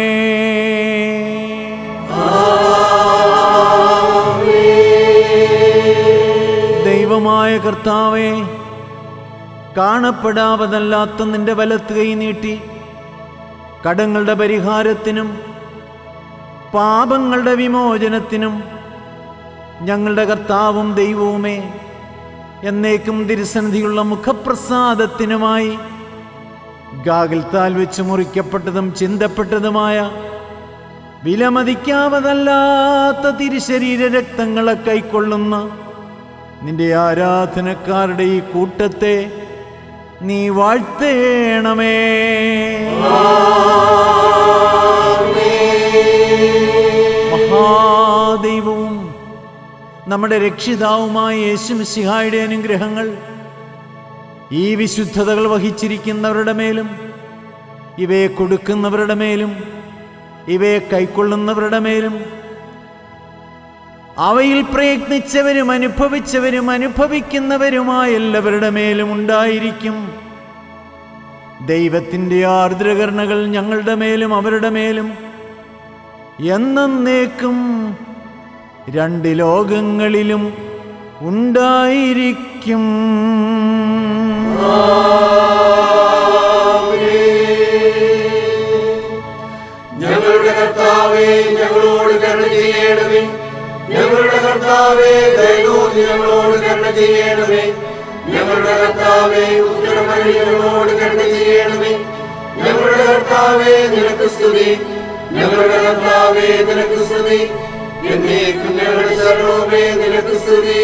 ദൈവമായ കർത്താവേ കാണപ്പെടാവതല്ലാത്ത നിന്റെ വലത്ത് കൈ നീട്ടി കടങ്ങളുടെ പരിഹാരത്തിനും പാപങ്ങളുടെ വിമോചനത്തിനും ഞങ്ങളുടെ കർത്താവും ദൈവവുമേ എന്നേക്കും തിരുസന്നിധിയുള്ള മുഖപ്രസാദത്തിനുമായി ഗാഗിൽത്താൽ വെച്ച് മുറിക്കപ്പെട്ടതും ചിന്തപ്പെട്ടതുമായ വിലമതിക്കാവതല്ലാത്ത തിരുശരീര രക്തങ്ങളെ കൈക്കൊള്ളുന്ന നിന്റെ ആരാധനക്കാരുടെ ഈ കൂട്ടത്തെ നീ വാഴ്ത്തേണമേ മഹാദൈവവും നമ്മുടെ രക്ഷിതാവുമായ യേശുമിശിഹായുടെ അനുഗ്രഹങ്ങൾ ഈ വിശുദ്ധതകൾ വഹിച്ചിരിക്കുന്നവരുടെ മേലും ഇവയെ കൊടുക്കുന്നവരുടെ മേലും ഇവയെ കൈക്കൊള്ളുന്നവരുടെ മേലും അവയിൽ പ്രയത്നിച്ചവരും അനുഭവിച്ചവരും അനുഭവിക്കുന്നവരുമായ എല്ലാവരുടെ മേലും ഉണ്ടായിരിക്കും ദൈവത്തിൻ്റെ ആർദ്രകരണകൾ ഞങ്ങളുടെ മേലും അവരുടെ മേലും എന്നേക്കും രണ്ട് ലോകങ്ങളിലും ഉണ്ടായിരിക്കും ഞങ്ങളുടെ കർത്താവേ ഞങ്ങളോട് കരുണ ചെയ്യണമേ ഞങ്ങളുടെ കർത്താവേ ദൈവോധി ഞങ്ങളോട് കരുണ ചെയ്യണമേ ഞങ്ങളുടെ കർത്താവേ ഉത്തരമഴി ഞങ്ങളോട് കരുണ ചെയ്യണമേ ഞങ്ങളുടെ കർത്താവേ നിനക്ക് സ്തുതി ഞങ്ങളുടെ കർത്താവേ നിനക്ക് സ്തുതി എന്നേക്കും ഞങ്ങളുടെ സർവമേ നിനക്ക് സ്തുതി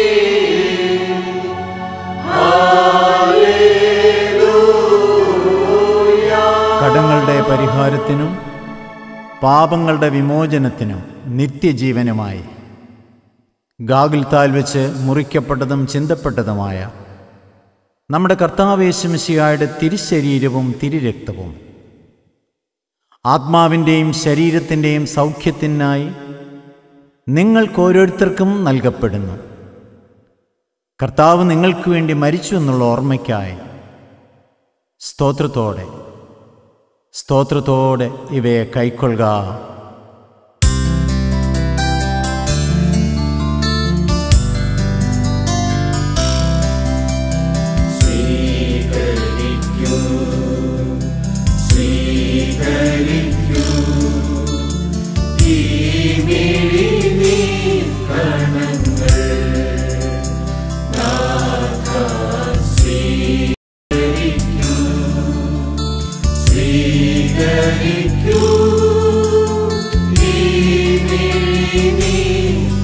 കടങ്ങളുടെ പരിഹാരത്തിനും പാപങ്ങളുടെ വിമോചനത്തിനും നിത്യജീവനുമായി ഗാഗിൽത്താൽ വെച്ച് മുറിക്കപ്പെട്ടതും ചിന്തപ്പെട്ടതുമായ നമ്മുടെ കർത്താവേശമിശിയായുടെ തിരുശരീരവും തിരുരക്തവും ആത്മാവിൻ്റെയും ശരീരത്തിൻ്റെയും സൗഖ്യത്തിനായി നിങ്ങൾക്കോരോരുത്തർക്കും നൽകപ്പെടുന്നു കർത്താവ് നിങ്ങൾക്ക് വേണ്ടി മരിച്ചു എന്നുള്ള ഓർമ്മയ്ക്കായി സ്തോത്രത്തോടെ സ്തോത്രത്തോടെ ഇവയെ കൈക്കൊള്ളുക സ്വീകരിക്കൂ ഈ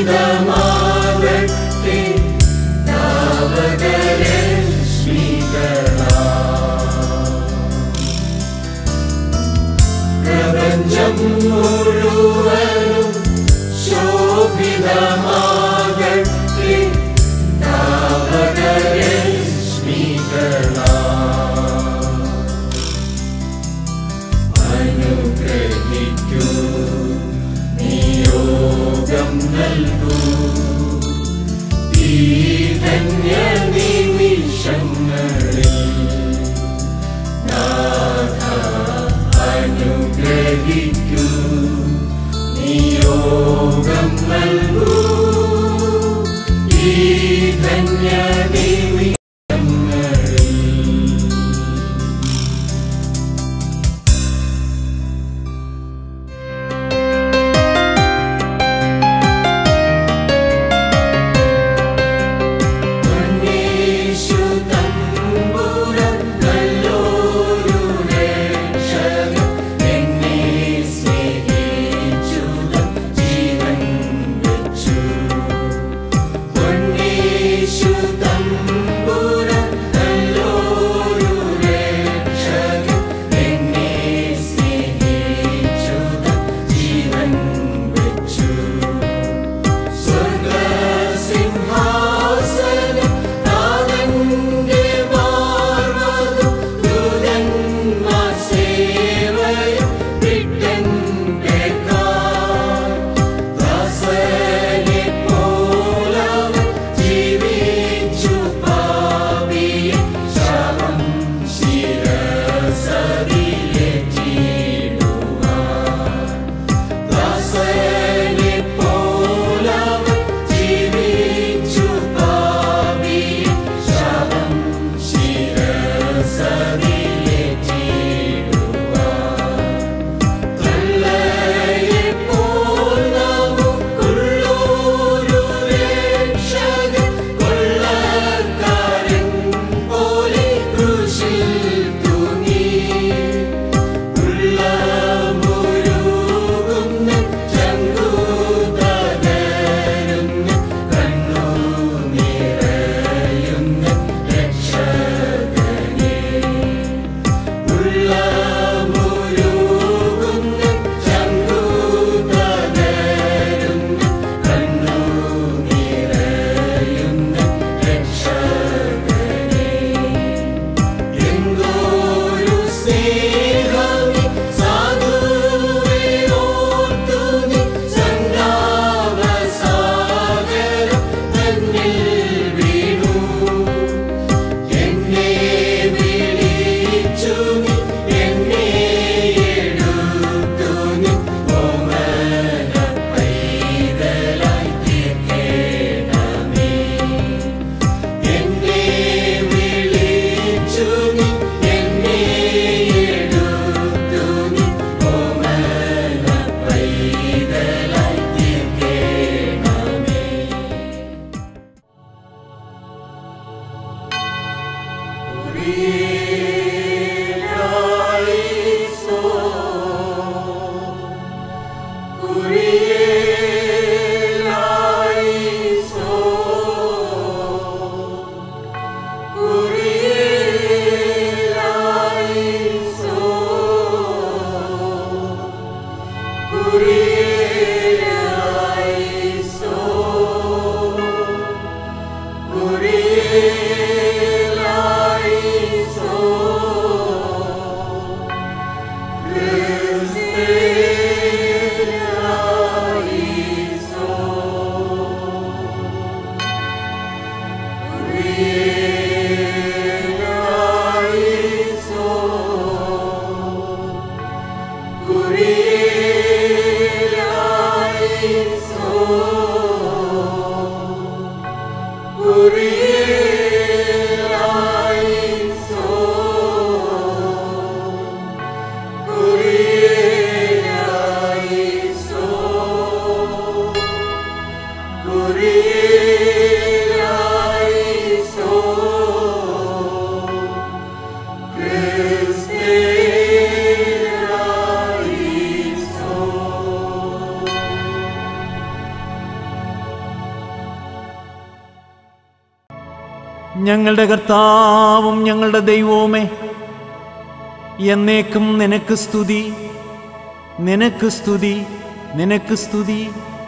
ശോഭിതമാകട്ടെ താവകരശ്മികളാ പ്രപഞ്ചം മുഴുവനും ശോഭിതമാകട്ടെ താവകരശ്മികളാ അനുഗ്രഹിക്കൂ നിയോഗം നൽകൂ ഈ ധന്യ നിമിഷങ്ങളിൽ നാഥ അനുഗ്രഹിക്കൂ നിയോഗം നൽകൂ ഈ ധന്യ നിമിഷങ്ങളിൽ ഉണ്ണീശു തമ്പുരാൻ നല്ലൊരു രക്ഷകൻ എന്നെ സ്നേഹിച്ചുതൻ ജീവൻ വെച്ചു ഉണ്ണീശു തമ്പുരാൻ നല്ലൊരു രക്ഷകൻ എന്നെ സ്നേഹിച്ചുതൻ ജീവൻ വെച്ചു സ്വർഗസിംഹാസനം നാഥന്റെ മാർവതും ദൂതന്മാർ സേവയും വിട്ടന്റെ കാൽ. ദാസനെ പോലവൻ ജീവിച്ചു പാപിയെ ശവം ശിരസതിലേറ്റിടുവാൻ. ദാസനെ പോലവൻ ജീവിച്ചു പാപിയെ ശവം ശിരസതിലേറ്റിടുവാൻ. തള്ളയെപ്പോൽ നമുക്കുള്ളൊരു രക്ഷകൻ കൊള്ളക്കാരൻ പോലെ ക്രൂശിൽ തൂങ്ങി ഉള്ളമുരുകുന്ന ചങ്കൂതകരുന്ന കണ്ണു നിറയുന്ന രക്ഷകനെ ഉള്ളമുരുകുന്ന ചങ്കൂതകരുന്ന കണ്ണു നിറയുന്ന രക്ഷകനെ എന്തോരു സ്നേഹമേ സാധുവേ ഓർത്തു നീ സന്താപസാഗരം തന്നിൽ വീണു. എന്നെ വിളിച്ചു നീ, എന്നെ എടുത്തു നീ, ഓമന പൈതലായി തീർക്കേണമേ. എന്നെ വിളിച്ചു നീ എന്നെ എടുത്തു നീ ഓമന പൈതലായി തീർക്കേണമേ ഞങ്ങളുടെ കർത്താവും ഞങ്ങളുടെ ദൈവവുമേ എന്നേക്കും നിനക്ക് സ്തുതി നിനക്ക് സ്തുതി നിനക്ക് സ്തുതി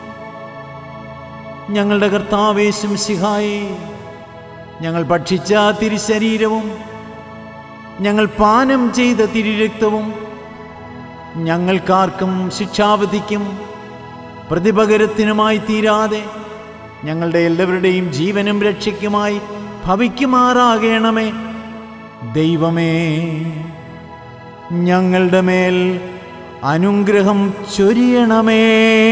ഞങ്ങളുടെ കർത്താവേശും ശിഹായേ ഞങ്ങൾ ഭക്ഷിച്ച തിരുശരീരവും ഞങ്ങൾ പാനം ചെയ്ത തിരുരക്തവും ഞങ്ങൾക്കാർക്കും ശിക്ഷാവധിക്കും പ്രതിപകരത്തിനുമായി തീരാതെ ഞങ്ങളുടെ എല്ലാവരുടെയും ജീവനും രക്ഷയ്ക്കുമായി ഭവിക്കുമാറാകണമേ ദൈവമേ ഞങ്ങളുടെ മേൽ അനുഗ്രഹം ചൊരിയണമേ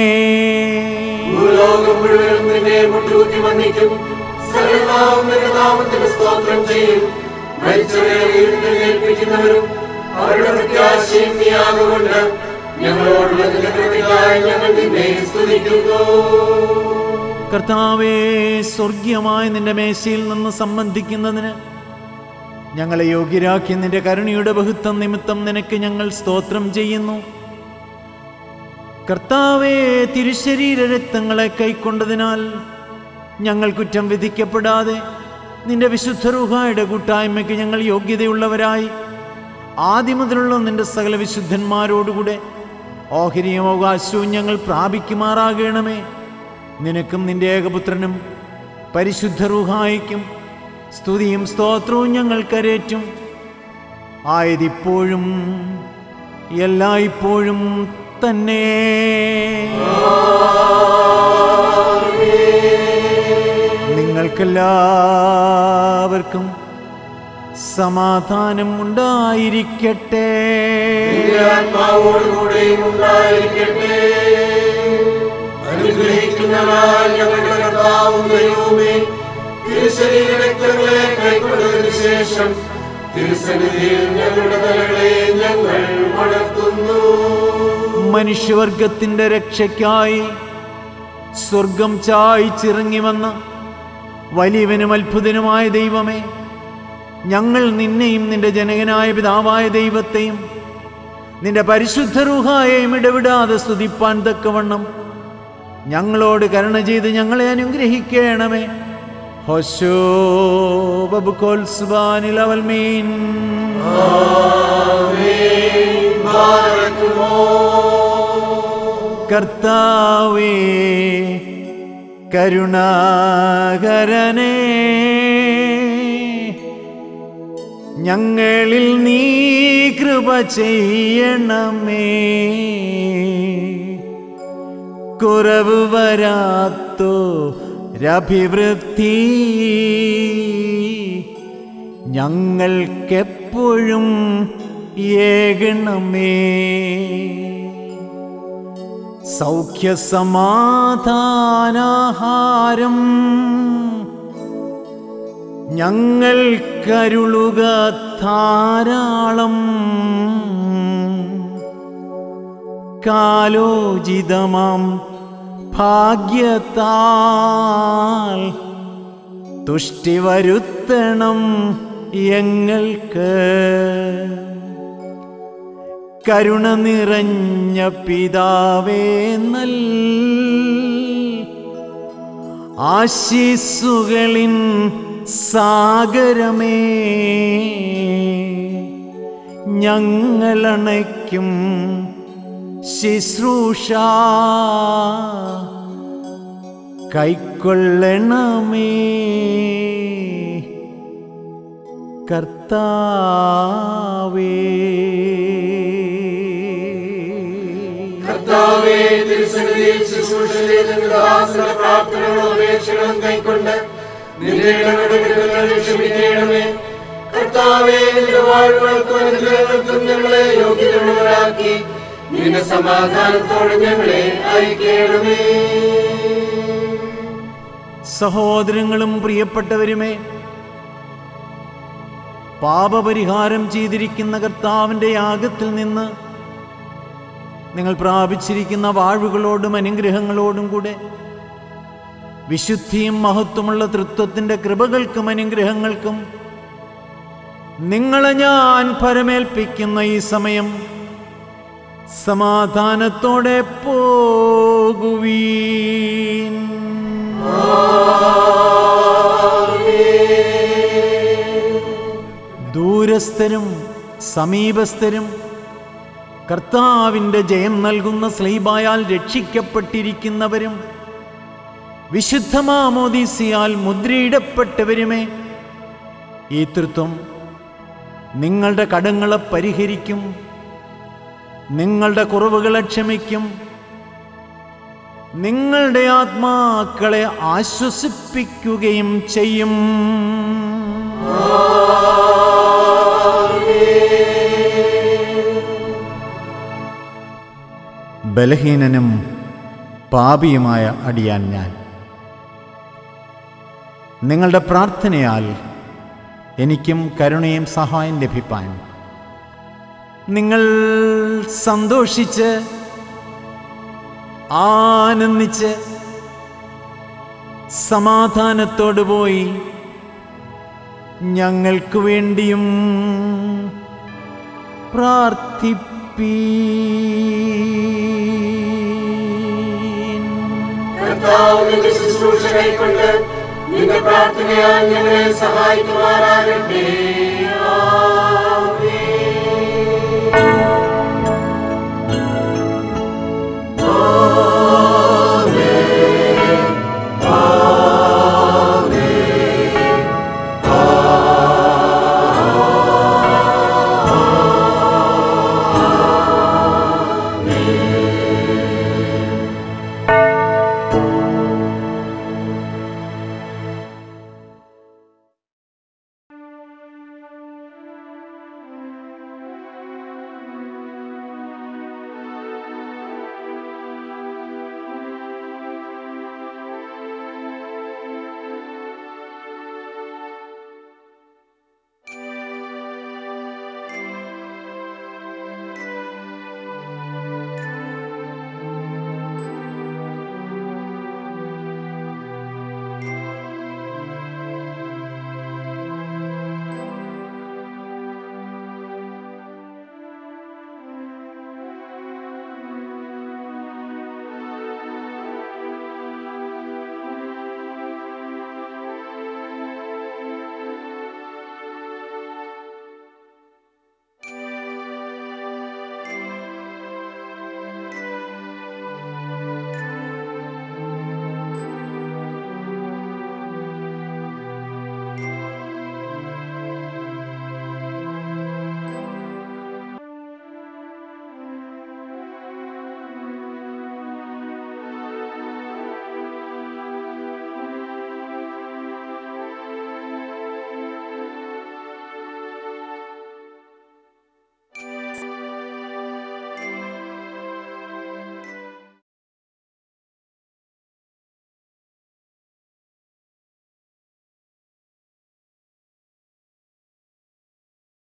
ഭൂലോകം മുഴുവൻ നിന്നെ മുട്ടുകുത്തി വന്ദിക്കും സകലനാവും നിന്റെ നാമത്തിന് സ്തോത്രം ചെയ്യും മരിച്ചവരെ ഉയർത്തെഴുന്നേൽപ്പിക്കുന്നവരും അവരുടെ പ്രത്യാശയും നീയാകുകൊണ്ട് ഞങ്ങളോടുള്ള നിന്റെ കൃപയ്ക്കായി ഞങ്ങൾ നിന്നെ സ്തുതിക്കുന്നു കർത്താവേ സ്വർഗീയമായ നിന്റെ മേശയിൽ നിന്ന് സംബന്ധിക്കുന്നതിന് ഞങ്ങളെ യോഗ്യരാക്കി നിന്റെ കരുണയുടെ ബഹുത്വം നിമിത്തം നിനക്ക് ഞങ്ങൾ സ്തോത്രം ചെയ്യുന്നു കർത്താവേ തിരുശരീര രക്തങ്ങളെ കൈക്കൊണ്ടതിനാൽ ഞങ്ങൾ കുറ്റം വിധിക്കപ്പെടാതെ നിന്റെ വിശുദ്ധ റുഹായുടെ കൂട്ടായ്മയ്ക്ക് ഞങ്ങൾ യോഗ്യതയുള്ളവരായി ആദ്യം മുതലുള്ള നിന്റെ സകല വിശുദ്ധന്മാരോടുകൂടെ ഓഹരിയും അവകാശവും ഞങ്ങൾ പ്രാപിക്കുമാറാകണമേ നിനക്കും നിന്റെ ഏകപുത്രനും പരിശുദ്ധ റുഹായിക്കും സ്തുതിയും സ്തോത്രവും ഞങ്ങൾ കരേറ്റും ആയതിപ്പോഴും എല്ലായ്പ്പോഴും തന്നെ നിങ്ങൾക്കെല്ലാവർക്കും സമാധാനം ഉണ്ടായിരിക്കട്ടെ നിന്റെ ആത്മാവോടുകൂടെയും ഉണ്ടായിരിക്കട്ടെ അനുഗ്രഹിക്കുന്നവരാൽ ഞങ്ങളുടെ കർത്താവും ദൈവവുമേ തിരുശരീര രക്തങ്ങളെ കൈക്കൊണ്ടതിനു ശേഷം തിരുസന്നിധിയിൽ ഞങ്ങളുടെ തലകളെ ഞങ്ങൾ വളർത്തുന്നു മനുഷ്യവർഗത്തിന്റെ രക്ഷയ്ക്കായി സ്വർഗം ചായ്ച്ചിറങ്ങി വന്ന വലിയവനും അത്ഭുതനുമായ ദൈവമേ ഞങ്ങൾ നിന്നെയും നിന്റെ ജനകനായ പിതാവായ ദൈവത്തെയും നിന്റെ പരിശുദ്ധ റൂഹായെയും ഇടവിടാതെ സ്തുതിപ്പാൻ തക്കവണ്ണം ഞങ്ങളോട് കരുണ ചെയ്ത് ഞങ്ങളെ അനുഗ്രഹിക്കണമേ ഹൊശോ ബബുക്കോത്സുബാനിൽ അവൽ മീൻ കർത്താവേ കരുണാകരനേ ഞങ്ങളിൽ നീ കൃപ ചെയ്യണമേ കുറവ് വരാത്തോ രഭിവൃദ്ധി ഞങ്ങൾക്കെപ്പോഴും ഏകണമേ സൗഖ്യസമാധാനാഹാരം ഞങ്ങൾക്കരുളുക ധാരാളം കാലോചിതമാം ഭാഗ്യത്താൽ തുഷ്ടി വരുത്തണം എങ്ങൾക്ക് കരുണ നിറഞ്ഞ പിതാവേ നൽ ആശീസുകളിൻ സാഗരമേ ഞങ്ങളണയ്ക്കും ശുശ്രൂഷ കൈക്കൊള്ളണമേ കർത്താവേ കർത്താവേ തിരുസന്നിധിയിൽ ശുശ്രൂഷ ചെയ്ത നിന്റെ ദാസരുടെ പ്രാർത്ഥനകളും അപേക്ഷകളും കൈക്കൊണ്ട് നിന്റെ ഇടപെടലുകൾ ക്ഷമിക്കണമേ കർത്താവേ നിന്റെ വാഴ്വുകൾക്കും അനുഗ്രഹങ്ങൾക്കും ഞങ്ങളെ യോഗ്യതയുള്ളവരാക്കി നിന്റെ സമാധാനത്തോടെ ഞങ്ങളെ അയക്കണമേ സഹോദരങ്ങളും പ്രിയപ്പെട്ടവരുമേ പാപപരിഹാരം ചെയ്തിരിക്കുന്ന കർത്താവിൻ്റെ യാഗത്തിൽ നിന്ന് നിങ്ങൾ പ്രാപിച്ചിരിക്കുന്ന വാഴ്വുകളോടും അനുഗ്രഹങ്ങളോടും കൂടെ വിശുദ്ധിയും മഹത്വമുള്ള തൃത്വത്തിൻ്റെ കൃപകൾക്കും അനുഗ്രഹങ്ങൾക്കും നിങ്ങളെ ഞാൻ പരമേൽപ്പിക്കുന്ന ഈ സമയം സമാധാനത്തോടെ പോകുവീൻ ദൂരസ്ഥരും സമീപസ്ഥരും കർത്താവിൻ്റെ ജയം നൽകുന്ന സ്ലീബായാൽ രക്ഷിക്കപ്പെട്ടിരിക്കുന്നവരും വിശുദ്ധ മാമോദീസിയാൽ മുദ്രയിടപ്പെട്ടവരുമേ ഈ തൃത്വം നിങ്ങളുടെ കടങ്ങളെ പരിഹരിക്കും നിങ്ങളുടെ കുറവുകളെ ക്ഷമിക്കും നിങ്ങളുടെ ആത്മാക്കളെ ആശ്വസിപ്പിക്കുകയും ചെയ്യും ബലഹീനനും പാപിയുമായ അടിയാൻ ഞാൻ നിങ്ങളുടെ പ്രാർത്ഥനയാൽ എനിക്കും കരുണയും സഹായം ലഭിപ്പാൻ നിങ്ങൾ സന്തോഷിച്ച് ആനന്ദിച്ച് സമാധാനത്തോടു പോയി ഞങ്ങൾക്ക് വേണ്ടിയും പ്രാർത്ഥിപ്പീൻ കർത്താവ് നിന്റെ ശുശ്രൂഷ കൈക്കൊണ്ട് നിന്റെ പ്രാർത്ഥനയാൽ ഞങ്ങളെ സഹായിക്കുമാറാകട്ടെ ആമേൻ.